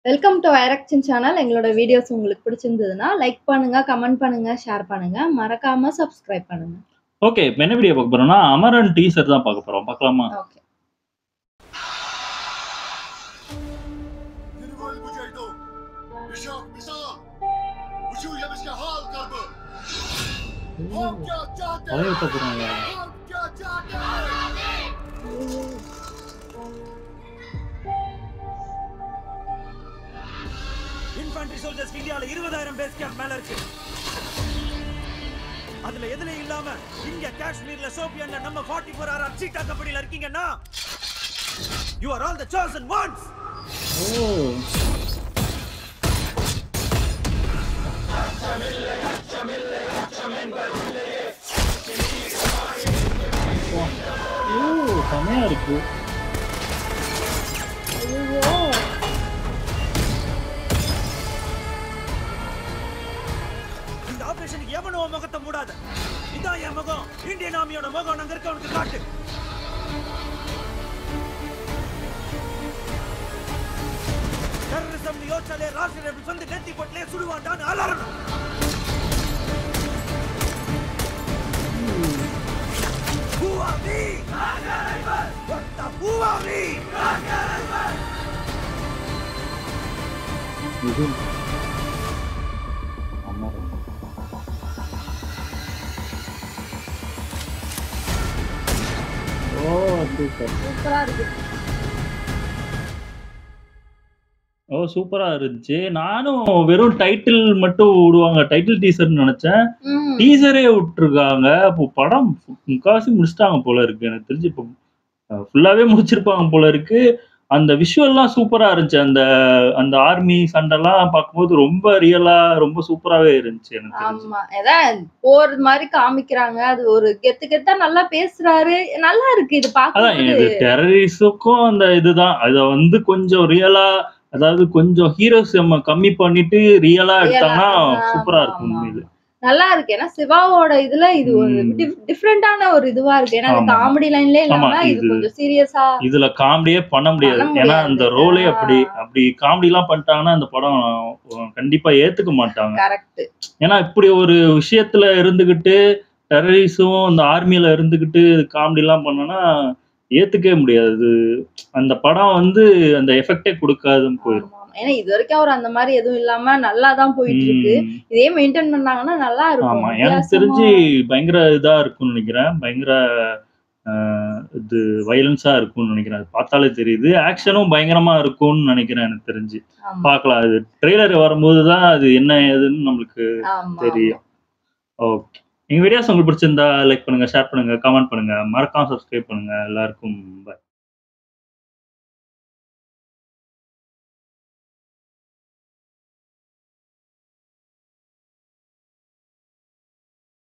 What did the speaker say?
Welcome to ஐரக்ஷன் channel. எங்களோட videos உங்களுக்கு பிடிச்சிருந்ததுன்னா, லைக் பண்ணுங்க, கமெண்ட் பண்ணுங்க, ஷேர் பண்ணுங்க. மறக்காம சப்ஸ்கிரைப் பண்ணுங்க. ஓகே. இப்ப என்ன வீடியோ பார்க்க போறோம்னா, அமரன் டீசர் தான் பார்க்க போறோம். பார்க்கலாமா? Okay. Yürü Mücahito. Yaşa, Misa. Ucu yemişke hal kalbı. Ham kya चाहते பழைய हैं? போறாங்க. हम क्या चाहते हैं? இன்ஃபேண்ட்ரி சோல்ஜர்ஸ் இந்தியால இருபதாயிரம் பேஸ் கேம்ப் மேல இருக்கு அதுல எதுலயும் இல்லாம இங்க காஷ்மீர்ல சோபியான்ல நம்ம 44 ஃபோர் ஆர் சீட்டா கம்பெனில இருக்கீங்கன்னா you are all the choice ones oh! வா. ஓ! செமையா இருக்கு. ஐயோ! இந்த ஆபரேஷனுக்கு எவனும் உன் முகத்தை மூடாத இதான் என் முகம் இந்தியன் ஆர்மியோட முகம் அங்க இருக்கவனுக்கு காட்டு டெரரிசம் யோசிச்சாலே ராஷ்டிரிய வந்து நெத்தி போட்டிலே சுடுவான்டான்னு அலறணும் Who are we? What the who are we? இது அமரன். ஓ! சூப்பர். சூப்பரா இருக்கு. ஓ! சூப்பரா இருந்துச்சு. நானும் வெறும் டைட்டில் மட்டும் விடுவாங்க. டைட்டில் டீசர்ன்னு நெனச்சேன். ம். டீசரே விட்டுருக்காங்க. அப்போ படம் முக்காவாசி முடிச்சுட்டாங்க போல இருக்கு. எனக்கு தெரிஞ்சு இப்போ அ ஃபுல்லாவே முடிச்சிருப்பாங்க போல இருக்கு. அந்த விஷுவல்லாம் சூப்பரா இருந்துச்சு. அந்த அந்த ஆர்மி சண்டைலாம் பார்க்கும்போது ரொம்ப ரியலா ரொம்ப சூப்பராவே இருந்துச்சு எனக்கு தெரிஞ்சு. ஆமா. அதான் போர் மாரி காமிக்கிறாங்க. அது ஒரு கெத்து கெத்தா நல்லா பேசுறாரு. நல்லா இருக்கு இது அதான் இது பார்க்கும்போது. டெரரிஸுக்கும் அந்த இதுதான். அத வந்து கொஞ்சம் ரியலா அதாவது கொஞ்சம் ஹீரோயிசம் கம்மி பண்ணிட்டு ரியலா ரியலா எடுத்தாங்கன்னா ஆமா, சூப்பரா இருக்கும் ஆமா, உண்மையிலே. நல்லா இருக்கு. ஏன்னா சிவாவோட இதுல இது ஒரு ம். டிஃப் டிஃபரண்டான ஒரு இதுவா இருக்கு. ஏன்னா அது ஆமா. காமெடி லைன்லயே ஆமா. இல்லாம இது இது கொஞ்சம் சீரியஸா இதுல காமெடியே பண்ண முடியாது. பண்ண ஏன்னா முடியாது. அந்த ரோலே ஆ. அப்படி அப்படி காமெடிலாம் பண்ணிட்டாங்கன்னா அந்த படம் கண்டிப்பா ஏத்துக்க மாட்டாங்க. கரெக்ட். ஏன்னா இப்படி ஒரு விஷயத்துல இருந்துகிட்டு டெரரிஸும் அந்த ஆர்மில இருந்துகிட்டு காமெடிலாம் பண்ணோம்னா ஏத்துக்கவே முடியாது. அது அந்த படம் வந்து அந்த எஃபெக்ட்டே குடுக்காதுன்னு போயிரும். ஆமா. ஏன்னா இதுவரைக்கும் அவர் அந்த மாரி எதுவும் இல்லாம நல்லா தான் போயிட்டு இருக்கு. ம். இதே மெயின்டெயின் பண்ணாங்கன்னா நல்லா இருக்கும். ஆமா. எனக்கு வித்தியாசமா தெரிஞ்சு பயங்கர இதா இருக்கும்னு நெனைக்கிறேன். பயங்கர அ இது வயலன்ஸா இருக்கும்னு நெனைக்கிறேன். அது பார்த்தாலே தெரியுது. ஆக்ஷனும் பயங்கரமா இருக்கும்னு நெனைக்கிறேன் எனக்கு தெரிஞ்சு. ஆமா. பார்க்கலாம். அது ட்ரெய்லர் வரும்போது தான் அது என்ன ஏதுன்னு நம்மளுக்கு ஆமா. தெரியும். ஓகே. எங்க வீடியோஸ் உங்களுக்கு பிடிச்சிருந்தா லைக் பண்ணுங்க, ஷேர் பண்ணுங்க, கமெண்ட் பண்ணுங்க. மறக்காம சப்ஸ்கிரைப் பண்ணுங்க. எல்லாருக்கும் பாய்.